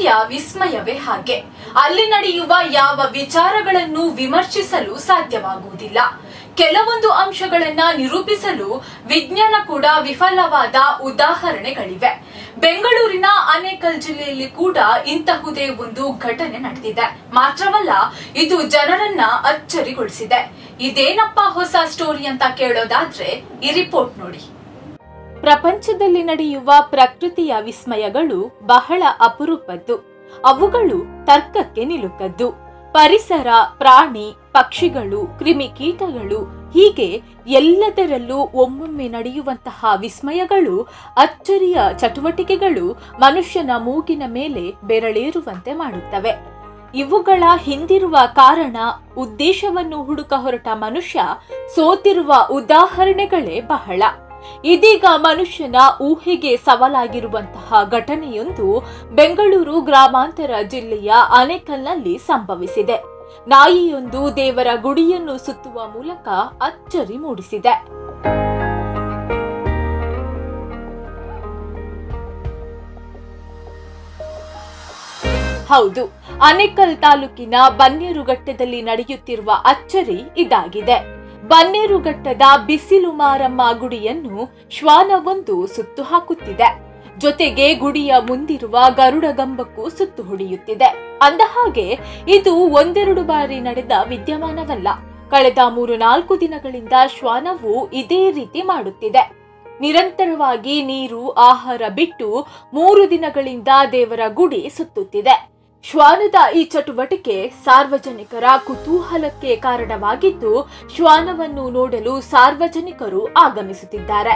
ಪ್ರಕೃತಿಯ ವಿಸ್ಮಯವೇ ಹಾಗೆ ಅಲ್ಲಿ ನಡೆಯುವ ಯಾವ ವಿಚಾರಗಳನ್ನು ವಿಮರ್ಶಿಸಲು ಸಾಧ್ಯವಾಗುವುದಿಲ್ಲ ಕೆಲವೊಂದು ಅಂಶಗಳನ್ನ ನಿರೂಪಿಸಲು ವಿಜ್ಞಾನ ಕೂಡ ವಿಫಲವಾದ ಉದಾಹರಣೆಗಳಿವೆ ಬೆಂಗಳೂರಿನ ಆನೇಕಲ್ ಜಿಲ್ಲೆಯಲ್ಲಿ ಕೂಡ ಇಂತಹುದೇ ಒಂದು ಘಟನೆ ನಡೆದಿದೆ ಮಾತ್ರವಲ್ಲ ಇದು ಜನರನ್ನ ಅಚ್ಚರಿಗೊಳಿಸಿದೆ ಇದೇನಪ್ಪ ಹೊಸ ಸ್ಟೋರಿ ಅಂತ ಕೇಳೋದಾದ್ರೆ ಈ ರಿಪೋರ್ಟ್ ನೋಡಿ ಪ್ರಪಂಚದಲ್ಲಿ ನಡೆಯುವ ಪ್ರಕೃತಿಯ ವಿಸ್ಮಯಗಳು ಬಹಳ ಅಪರೂಪದ್ದು ಅವುಗಳು ತರ್ಕಕ್ಕೆ ನಿಲುಕದ್ದು ಪರಿಸರ ಪ್ರಾಣಿ ಪಕ್ಷಿಗಳು ಕ್ರಿಮಿಕೀಟಗಳು ಹೀಗೆ ಎಲ್ಲದರಲ್ಲೂ ಒಮ್ಮೊಮ್ಮೆ ನಡೆಯುವಂತಹ ವಿಸ್ಮಯಗಳು ಅಚ್ಚರಿಯ ಚಟುವಟಿಕೆಗಳು ಮನುಷ್ಯನ ಮೂಗಿನ ಮೇಲೆ ಬೆರಳೇರುವಂತೆ ಮಾಡುತ್ತವೆ ಇವುಗಳ ಹಿಂದಿರುವ ಕಾರಣ ಉದ್ದೇಶವನ್ನು ಹುಡುಕ ಹೊರಟ ಮನುಷ್ಯ ಸೋತಿರುವ ಉದಾಹರಣೆಗಳೇ ಬಹಳ ಇದೀಗ ಮನುಷ್ಯನ ಊಹೆಗೆ ಸವಾಲಾಗಿರುವಂತಹ ಘಟನೆಯೊಂದು ಬೆಂಗಳೂರು ಗ್ರಾಮಾಂತರ ಜಿಲ್ಲೆಯ ಆನೇಕಲ್ನಲ್ಲಿ ಸಂಭವಿಸಿದೆ ನಾಯಿಯೊಂದು ದೇವರ ಗುಡಿಯನ್ನು ಸುತ್ತುವ ಮೂಲಕ ಅಚ್ಚರಿ ಮೂಡಿಸಿದೆ ಹೌದು ಅನೇಕಲ್ ತಾಲೂಕಿನ ಬನ್ನೇರುಘಟ್ಟದಲ್ಲಿ ನಡೆಯುತ್ತಿರುವ ಅಚ್ಚರಿ ಇದಾಗಿದೆ ಬನ್ನೇರುಘಟ್ಟದ ಬಿಸಿಲು ಮಾರಮ್ಮ ಗುಡಿಯನ್ನು ಶ್ವಾನವೊಂದು ಸುತ್ತು ಹಾಕುತ್ತಿದೆ ಜೊತೆಗೆ ಗುಡಿಯ ಮುಂದಿರುವ ಗರುಡಗಂಬಕ್ಕೂ ಸುತ್ತು ಹೊಡೆಯುತ್ತಿದೆ ಅಂದಹಾಗೆ ಇದು ಒಂದೆರಡು ಬಾರಿ ನಡೆದ ವಿದ್ಯಮಾನವಲ್ಲ ಕಳೆದ ಮೂರು ನಾಲ್ಕು ದಿನಗಳಿಂದ ಶ್ವಾನವು ಇದೇ ರೀತಿ ಮಾಡುತ್ತಿದೆ ನಿರಂತರವಾಗಿ ನೀರು ಆಹಾರ ಬಿಟ್ಟು ಮೂರು ದಿನಗಳಿಂದ ದೇವರ ಗುಡಿ ಸುತ್ತುತ್ತಿದೆ ಶ್ವಾನದ ಈ ಚಟುವಟಿಕೆ ಸಾರ್ವಜನಿಕರ ಕುತೂಹಲಕ್ಕೆ ಕಾರಣವಾಗಿದ್ದು ಶ್ವಾನವನ್ನು ನೋಡಲು ಸಾರ್ವಜನಿಕರು ಆಗಮಿಸುತ್ತಿದ್ದಾರೆ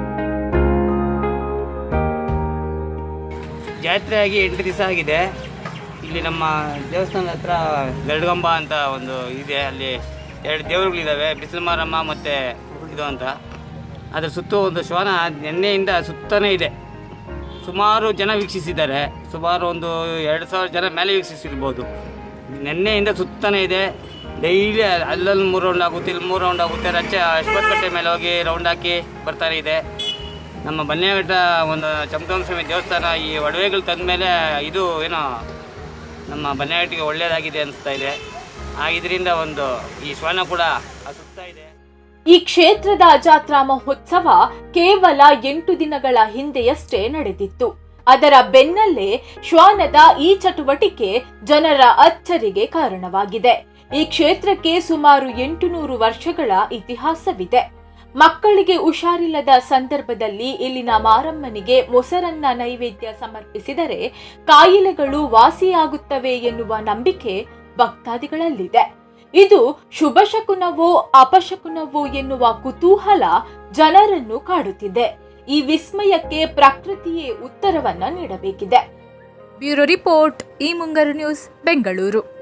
ಜಾತ್ರೆ ಆಗಿ ಎಂಟು ದಿವಸ ಆಗಿದೆ ಇಲ್ಲಿ ನಮ್ಮ ದೇವಸ್ಥಾನದ ಹತ್ರ ಗರುಡಗಂಬ ಅಂತ ಒಂದು ಇದೆ ಅಲ್ಲಿ ಎರಡು ದೇವರುಗಳಿದ್ದಾವೆ ಬಿಸಿಲು ಮಾರಮ್ಮ ಮತ್ತು ಇದು ಅಂತ ಅದರ ಸುತ್ತು ಒಂದು ಶ್ವಾನ ನಿನ್ನೆಯಿಂದ ಸುತ್ತನೇ ಇದೆ ಸುಮಾರು ಜನ ವೀಕ್ಷಿಸಿದ್ದಾರೆ ಸುಮಾರು ಒಂದು ಎರಡು ಸಾವಿರ ಜನ ಮೇಲೆ ವೀಕ್ಷಿಸಿರ್ಬೋದು ನಿನ್ನೆಯಿಂದ ಸುತ್ತನೇ ಇದೆ ಡೈಲಿ ಅಲ್ಲಲ್ಲಿ ಮೂರು ರೌಂಡ್ ಆಗುತ್ತೆ ಇಲ್ಲಿ ಮೂರು ರೌಂಡ್ ಆಗುತ್ತೆ ರಚ್ಚೆ ಅಶ್ವತ್ಥಕಟ್ಟೆ ಮೇಲೆ ಹೋಗಿ ರೌಂಡ್ ಹಾಕಿ ಬರ್ತಾನೆ ಇದೆ ನಮ್ಮ ಬನ್ನೇಘಟ್ಟ ಒಂದು ಚಮಕಂ ಸ್ವಾಮಿ ದೇವಸ್ಥಾನ ಈ ಒಡವೆಗಳು ತಂದ ಮೇಲೆ ಇದು ಏನೋ ನಮ್ಮ ಬನ್ನೇಘಟ್ಟಿಗೆ ಒಳ್ಳೆಯದಾಗಿದೆ ಅನಿಸ್ತಾ ಇದೆ ಆ ಇದರಿಂದ ಒಂದು ಈ ಶ್ವಾನ ಕೂಡ ಸುತ್ತಾ ಇದೆ ಈ ಕ್ಷೇತ್ರದ ಜಾತ್ರಾ ಮಹೋತ್ಸವ ಕೇವಲ ಎಂಟು ದಿನಗಳ ಹಿಂದೆಯಷ್ಟೇ ನಡೆದಿತ್ತು ಅದರ ಬೆನ್ನಲ್ಲೇ ಶ್ವಾನದ ಈ ಚಟುವಟಿಕೆ ಜನರ ಅಚ್ಚರಿಗೆ ಕಾರಣವಾಗಿದೆ ಈ ಕ್ಷೇತ್ರಕ್ಕೆ ಸುಮಾರು ಎಂಟುನೂರು ವರ್ಷಗಳ ಇತಿಹಾಸವಿದೆ ಮಕ್ಕಳಿಗೆ ಹುಷಾರಿಲ್ಲದ ಸಂದರ್ಭದಲ್ಲಿ ಇಲ್ಲಿನ ಮಾರಮ್ಮನಿಗೆ ಮೊಸರನ್ನ ನೈವೇದ್ಯ ಸಮರ್ಪಿಸಿದರೆ ಕಾಯಿಲೆಗಳು ವಾಸಿಯಾಗುತ್ತವೆ ಎನ್ನುವ ನಂಬಿಕೆ ಭಕ್ತಾದಿಗಳಲ್ಲಿದೆ ಇದು ಶುಭ ಶಕುನವೋ ಅಪಶಕುನವೋ ಎನ್ನುವ ಕುತೂಹಲ ಜನರನ್ನು ಕಾಡುತ್ತಿದೆ ಈ ವಿಸ್ಮಯಕ್ಕೆ ಪ್ರಕೃತಿಯೇ ಉತ್ತರವನ್ನ ನೀಡಬೇಕಿದೆ ಬ್ಯೂರೋ ರಿಪೋರ್ಟ್ ಈ ಮುಂಗರು ನ್ಯೂಸ್ ಬೆಂಗಳೂರು